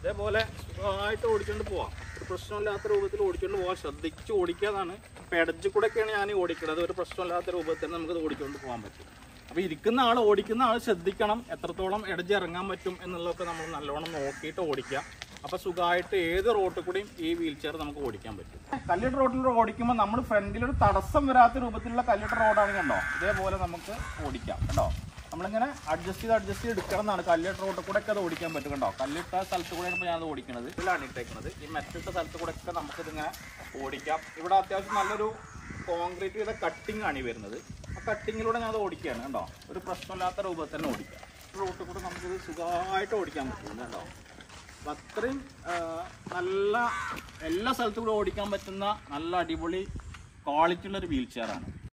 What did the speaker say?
ഇതേപോലെ സുഖമായിട്ട് ഓടിച്ചുകൊണ്ട് പോവാം ഒരു പ്രശ്നമില്ലാത്ത രൂപത്തിൽ ഓടിച്ചുകൊണ്ട് പോവാം ശ്രദ്ധിച്ച് ഓടിക്കാതാണ് ഇപ്പം ഇടച്ചു കൂടെയൊക്കെയാണ് ഞാൻ ഓടിക്കുന്നത് ഒരു പ്രശ്നമില്ലാത്ത രൂപത്തിൽ നമുക്കത് ഓടിച്ചുകൊണ്ട് പോകാൻ പറ്റും അപ്പോൾ ഇരിക്കുന്ന ആൾ ഓടിക്കുന്ന ആൾ ശ്രദ്ധിക്കണം എത്രത്തോളം ഇടജ് ഇറങ്ങാൻ പറ്റും എന്നുള്ളതൊക്കെ നമ്മൾ നല്ലോണം നോക്കിയിട്ട് ഓടിക്കുക അപ്പോൾ സുഖമായിട്ട് ഏത് റോട്ടിൽ കൂടിയും ഈ വീൽ ചെയർ നമുക്ക് ഓടിക്കാൻ പറ്റും കല്ലിട്ട റോഡിൽ ഓടിക്കുമ്പോൾ നമ്മൾ ഫ്രണ്ടിൽ ഒരു തടസ്സം വരാത്ത രൂപത്തിലുള്ള കല്ലിട്ട റോഡാണ് കണ്ടോ ഇതേപോലെ നമുക്ക് ഓടിക്കാം കേട്ടോ നമ്മളിങ്ങനെ അഡ്ജസ്റ്റ് ചെയ്ത് അഡ്ജസ്റ്റ് ചെയ്ത് എടുക്കണം എന്നാണ് കല്ലിട്ട റോഡിൽ കൂടെ ഒക്കെ അത് ഓടിക്കാൻ പറ്റും കണ്ടോ കല്ലിട്ട സ്ഥലത്ത് കൂടെയാണ് ഇപ്പോൾ ഞാനത് ഓടിക്കുന്നത് ഇതിലാണ് ഇട്ടേക്കുന്നത് ഈ മെറ്റിട്ട സ്ഥലത്ത് കൂടെ ഒക്കെ നമുക്കിതിങ്ങനെ ഓടിക്കാം ഇവിടെ അത്യാവശ്യം നല്ലൊരു കോൺക്രീറ്റ് ചെയ്ത കട്ടിംഗ് ആണ് ഈ വരുന്നത് ആ കട്ടിങ്ങിലൂടെ ഞാൻ അത് ഓടിക്കുകയാണ് കണ്ടോ ഒരു പ്രശ്നമില്ലാത്ത രൂപത്തിൽ തന്നെ ഓടിക്കാം റോട്ടിൽ കൂടെ നമുക്കിത് സുഖമായിട്ട് ഓടിക്കാൻ പറ്റും കേട്ടോ അപ്പം അത്രയും ആ, നല്ല എല്ലാ സ്ഥലത്തും കൂടെ ഓടിക്കാൻ പറ്റുന്ന നല്ല അടിപൊളി ക്വാളിറ്റി ഉള്ള ഒരു വീൽ ചെയറാണ്